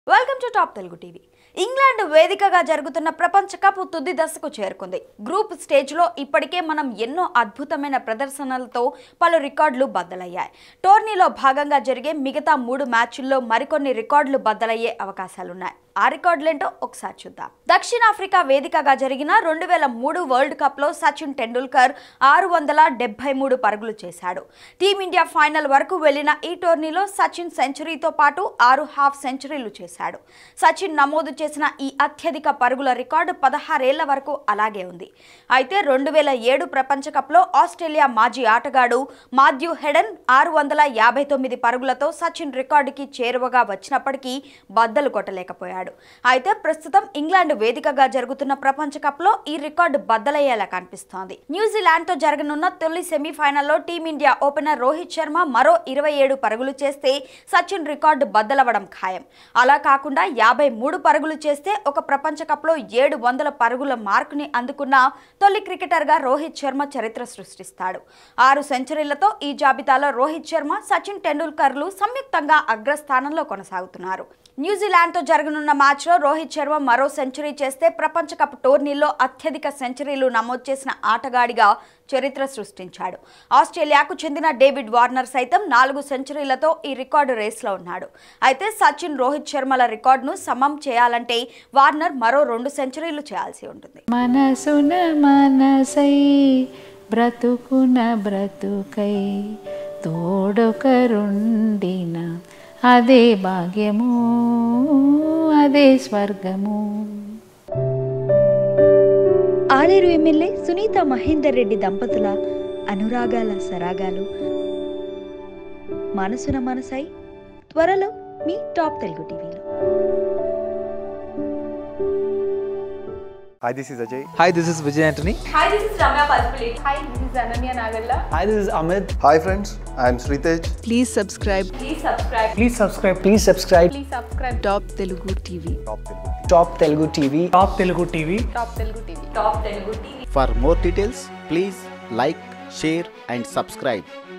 Welcome to top Telugu TV England వేదికగా జరుగుతున్న ప్రపంచ కప్ తుది దశకు చేరుకుంది గ్రూప్ స్టేజ్లో ఇప్పటికే మనం ఎన్నో అద్భుతమైన ప్రదర్శనలతో పలు రికార్డులు బద్దలయ్యాయి టోర్నీలో భాగంగా జరిగే మిగతా మూడు మ్యాచ్ల్లో మరికొన్ని రికార్డులు బద్దలయ్యే అవకాశాలున్నాయి ఆ రికార్డులేంటో ఒకసారి చూద్దాం దక్షిణాఫ్రికా వేదికగా జరిగిన రెండు వేల మూడు వరల్డ్ కప్లో సచిన్ టెండూల్కర్ ఆరు వందల డెబ్బై మూడు పరుగులు చేశాడు టీమిండియా ఫైనల్ వరకు వెళ్లిన ఈ టోర్నీలో సచిన్ సెంచరీతో పాటు ఆరు హాఫ్ సెంచరీలు చేశాడు సచిన్ నమోదు చేసిన ఈ అత్యధిక పరుగుల రికార్డు పదహారేళ్ల వరకు అలాగే ఉంది అయితే రెండు వేల ఏడు ప్రపంచ కప్లో ఆస్ట్రేలియా మాజీ ఆటగాడు మాథ్యూ హెడన్ ఆరు వందల యాభై తొమ్మిది పరుగులతో సచిన్ రికార్డుకి చేరువగా వచ్చినప్పటికీ బద్దలు కొట్టలేకపోయాడు అయితే ప్రస్తుతం ఇంగ్లాండ్ వేదికగా జరుగుతున్న ప్రపంచ కప్లో ఈ రికార్డు బద్దలయ్యేలా కనిపిస్తోంది న్యూజిలాండ్తో జరగనున్న తొలి సెమీఫైనల్లో టీమిండియా ఓపెనర్ రోహిత్ శర్మ మరో ఇరవై ఏడు పరుగులు చేస్తే సచిన్ రికార్డు బద్దలవడం ఖాయం అలా కాకుండా యాభై మూడు పరుగులు చేస్తే ఒక ప్రపంచ కప్లో ఏడు వందల పరుగుల మార్కుని అందుకున్న తొలి క్రికెటర్గా రోహిత్ శర్మ చరిత్ర సృష్టిస్తాడు ఆరు సెంచరీలతో ఈ జాబితాలో రోహిత్ శర్మ సచిన్ టెండూల్కర్లు సంయుక్తంగా అగ్రస్థానంలో కొనసాగుతున్నారు న్యూజిలాండ్తో జరగనున్న మ్యాచ్లో రోహిత్ శర్మ మరో సెంచరీ చేస్తే ప్రపంచ కప్ టోర్నీలో అత్యధిక సెంచరీలు నమోదు చేసిన ఆటగాడిగా చరిత్ర సృష్టించాడు ఆస్ట్రేలియాకు చెందిన డేవిడ్ వార్నర్ సైతం నాలుగు సెంచరీలతో ఈ రికార్డు రేస్లో ఉన్నాడు అయితే సచిన్ రోహిత్ శర్మల రికార్డును సమం చేయాలంటే వార్నర్ మరో రెండు సెంచరీలు చేయాల్సి ఉంటుంది మనసున మనసై బ్రతుకున బ్రతుకై తోడొకరుండిన అదే భాగ్యము అదే స్వర్గము ఆలేరు ఎమ్మెల్యే సునీత మహేందర్ రెడ్డి దంపతుల అనురాగాల సరాగాలు మనసున మనసై త్వరలో మీ టాప్ తెలుగు టీవీలో Hi, this is Ajay. Hi, this is Vijay Antony. Hi, this is Ramya Palpulate. Hi, this is Ananya Nagalla. Hi, this is Amit. Hi, friends. I am Sritej. Please subscribe Please subscribe. Please subscribe. Please subscribe. Please subscribe. Top Telugu TV. Top Telugu TV. Top Telugu TV. Top Telugu TV. Top Telugu TV. For more details, please like, share, and subscribe.